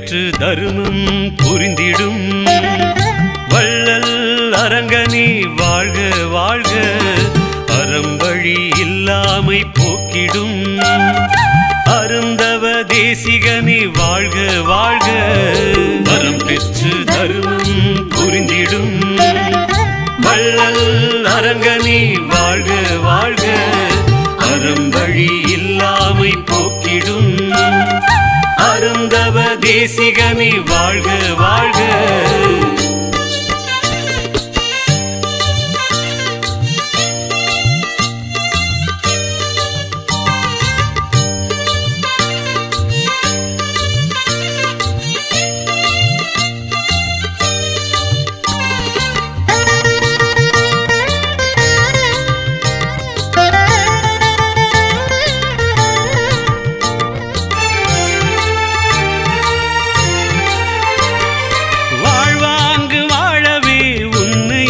பெற்று தருமம் புரிந்திடும் வள்ளல் அரங்கனி வாழ்க வாழ்க அறம்பழி இல்லாமை போக்கிடும் அருந்தவ தேசிகனி வாழ்க வாழ்க வரம் பெற்று தருமம் புரிந்திடும் வள்ளல் அரங்கனி வாழ்க வாழ்க அறம்பழி இல்லாமை போக்கிடும் அருந்தவ தேசிகனி வாழ்க வாழ்க வாழ்வாங்கு வாழவே உன்னை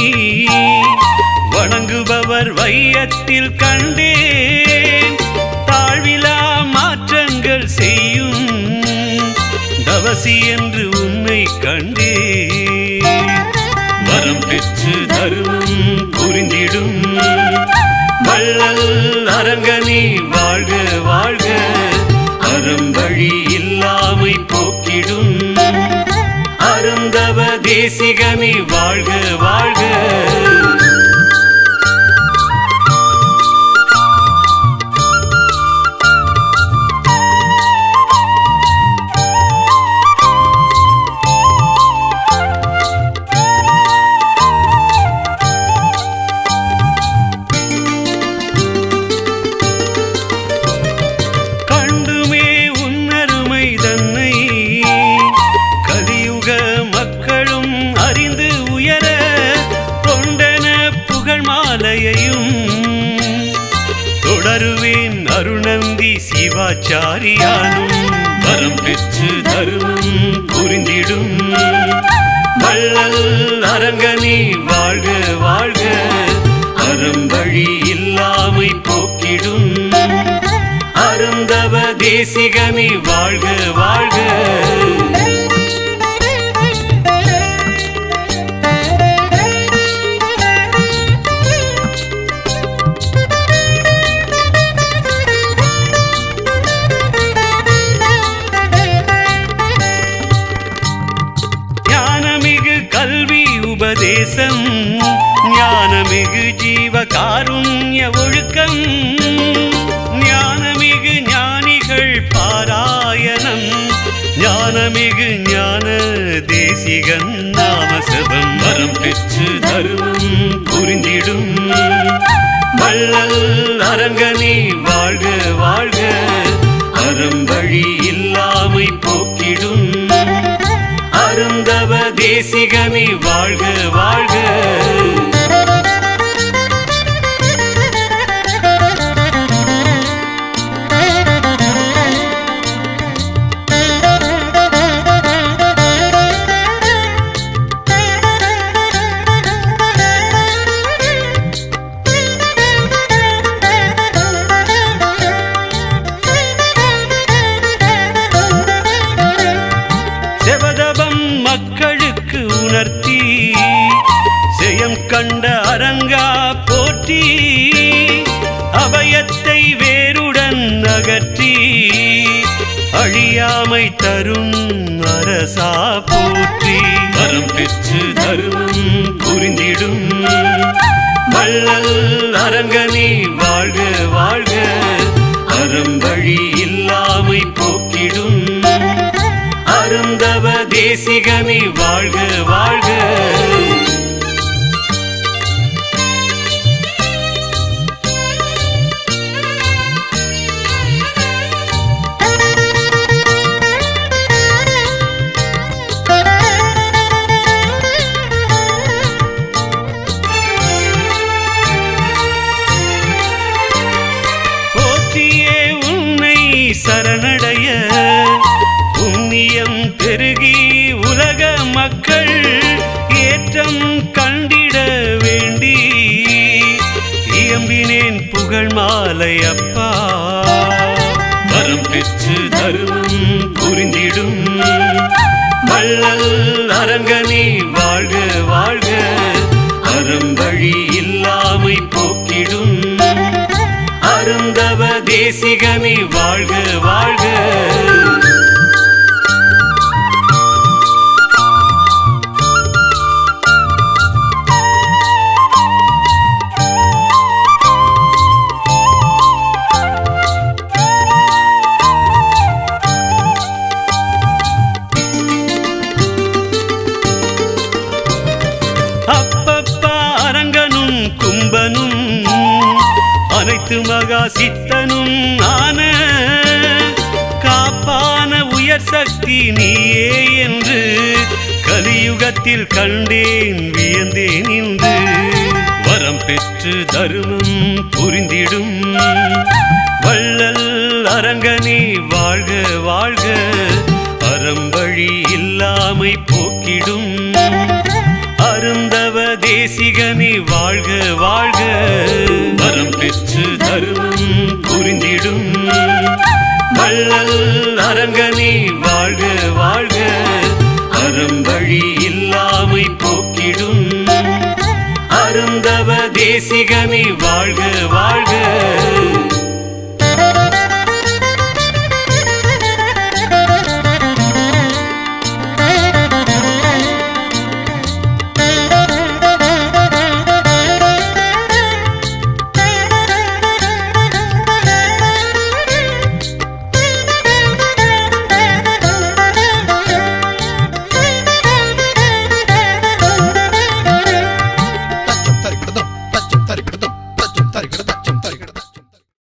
வணங்குபவர் வையத்தில் கண்டேன் தாழ்விலா மாற்றங்கள் செய்யும் தவசி என்று உன்னை கண்டேன் வரம் பெற்று தருமம் புரிந்திடும் வள்ளல் அரங்கனி வாழ்க வாழ்க அறம்பழி இல்லாமை போக்கிடும் அருந்தவ தேசிகனி வாழ்க வாழ்க கண்டுமே உன்னருமை தன்னை கலியுக மக்களும் அறிந்து உயர கொண்டன புகழ் மாலையையும் தொடருவேன் அருணந்தி சிவாச்சாரியானும் வரம் பெற்று தருமம் புரிந்திடும் வள்ளல் அரங்கனி வாழ்க வாழ்க அறம்பழி இல்லாமை போக்கிடும் அருந்தவ தேசிகனி வாழ்க வாழ்க ஞானமிகு கல்வி உபதேசம் ஞானமிகு ஜீவ காருண்ய ஒழுக்கம் ஞானமிகு ஞானிகள் பாராயணம் ஞானமிகு ஞான தேசிகன் நாமசபம் வரம் பெற்று தருமம் புரிந்திடும் வள்ளல் அரங்கனி வாழ்க வாழ்க அறம்பழி இல்லாமை போக்கிடும் அருந்தவ தேசிகனி வாழ்க வாழ்க செவதபம் மக்களுக்கு உணர்த்தி செயம் கண்ட அரங்கா போற்றி அபயத்தை வேருடன் அகற்றி அழியாமை தரும் அரசா போற்றி வரம் பெற்று தருமம் புரிந்திடும் வள்ளல் அரங்கனி வாழ்க வாழ்க அறம்பழி இல்லாமை போக்கிடும் அருந்தவ தேசிகனி வாழ்க வாழ்க போற்றியே உன்னை சரணடைய புண்ணியம் பெருகி உலக மக்கள் ஏற்றம் கண்டிட வேண்டி இயம்பினேன் புகழ் மாலை அப்பா வரம் பெற்று தருமம் புரிந்திடும் வள்ளல் அரங்கனே வாழ்க வாழ்க அறம்பழி இல்லாமை போக்கிடும் அருந்தவ தேசிகனே வாழ்க வாழ்க அப்பப்பா அரங்கனும் கும்பனும் அனைத்து மகா சித்தனும் ஆன காப்பான உயர் சக்தி நீயே என்று கலியுகத்தில் கண்டேன் வியந்தேன் இன்று வரம் பெற்று தருமம் புரிந்திடும் வள்ளல் அரங்கனே வாழ்க வாழ்க அறம்பழி இல்லாமை போக்கிடும் அருந்தவ தேசிகனே வாழ்க வாழ்க வரம் பெற்று தருமம் புரிந்திடும் வள்ளல் அரங்கனே வாழ்க வாழ்க அறம்பழி இல்லாமை போக்கிடும் அருந்தவ தேசிகனே வாழ்க வாழ்க